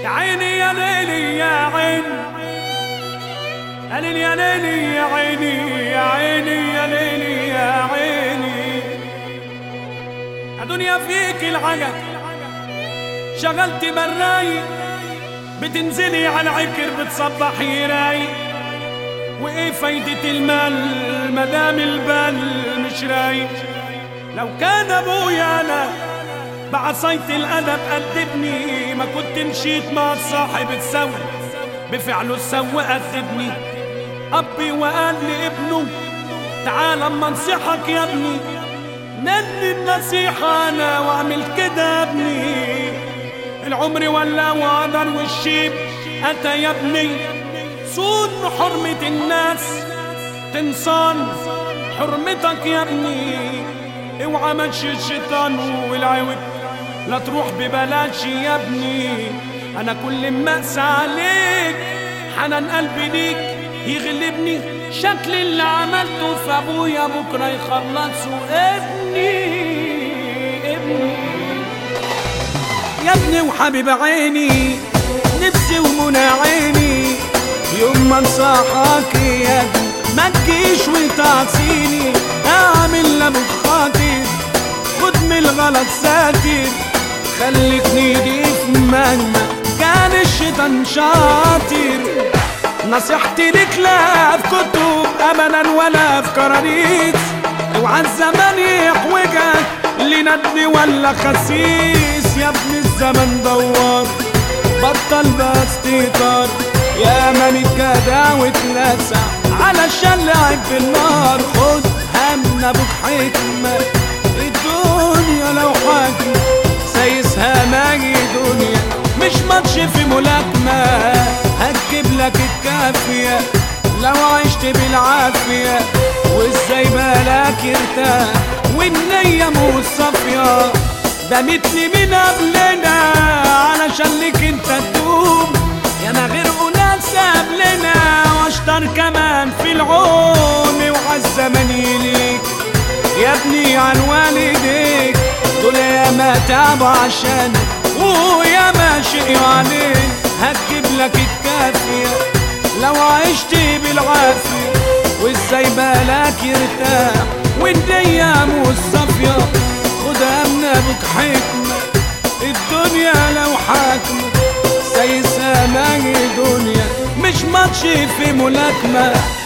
يا عيني يا ليلي يا عيني يا ليلي يا ليلي يا عيني يا عيني يا ليلي يا عيني يا دنيا فيك العجب شغلت براي بتنزلي على العكر بتصبحي رايق وايه فايدة المال مدام البال مش رايق لو كان ابويا انا بعصاية الادب قدبني ما كنت مشيت مع الصاحب تسوي بفعله السوء قدبني ابي وقال لابنه تعال اما انصحك يا ابني ندي النصيحة انا واعمل كده يا ابني العمر ولا وقدر والشيب اتى يا ابني صون حرمة الناس تنصان حرمتك يا ابني اوعى مشي الشيطان والعوج لا تروح ببلاش يا ابني انا كل ما اقسى عليك حنان قلبي ليك يغلبني شكل اللي عملته في ابويا بكره يخلصوا ابني ابني يا ابني وحبيب عيني نفسي ومنى عيني يوم ما انصحك يا ابني ما تجيش وتعصيني اعمل لابوك خاطر خد من الغلط ساتر خليك نضيف مهما كان الشيطان شاطر نصيحتي لك لا في كتب ابدا ولا في كراريس اوعى الزمان يحوجك لندل ولا خسيس يا ابن الزمن دوار بطل بس تطار يا من الجدع واتلسع علشان لعب في النار خد هم ابوك حكمة الدنيا لو حاكم سايسها ماجي دنيا مش ماتش في ملاكمة هتجيب لك الكافية لو عشت بالعافية وازاي بالك يرتاح والنية مش صافية ده متني من قبلنا علشان لك انت تدوم يا ما غير ناس قبلنا واشطر كمان في العون وعالزمن يليك يا ابني عن والديك دول يا ما تعبوا عشان ويا ما شقيوا عليك هتجيب لك الكافية لو عشت بالعافية وازاي بالك يرتاح والدنيا مش صافية خدها من ابوك حكمة الدنيا لو حاكمة سايسة ماجي دنيا مش ماتش في ملاكمة